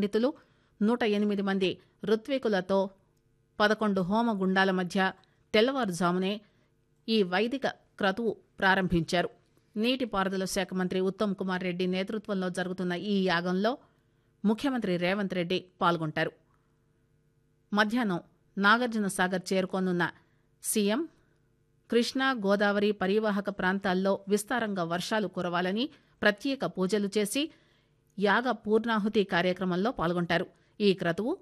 పండితులు నూట ఎనిమిది మంది ఋత్వికులతో పదకొండు హోమగుండాల మధ్య తెల్లవారుజామునే ఈ వైదిక క్రతువు ప్రారంభించారు నీటిపారుదల శాఖ మంత్రి ఉత్తమ్ కుమార్ రెడ్డి నేతృత్వంలో జరుగుతున్న ఈ యాగంలో ముఖ్యమంత్రి రేవంత్ రెడ్డి పాల్గొంటారు మధ్యాహ్నం నాగార్జున సాగర్ చేరుకోనున్న సీఎం కృష్ణా గోదావరి పరివాహక ప్రాంతాల్లో విస్తారంగా వర్షాలు కురవాలని ప్రత్యేక పూజలు చేసి యాగ పూర్ణాహుతి కార్యక్రమంలో పాల్గొంటారు ఈ క్రతువు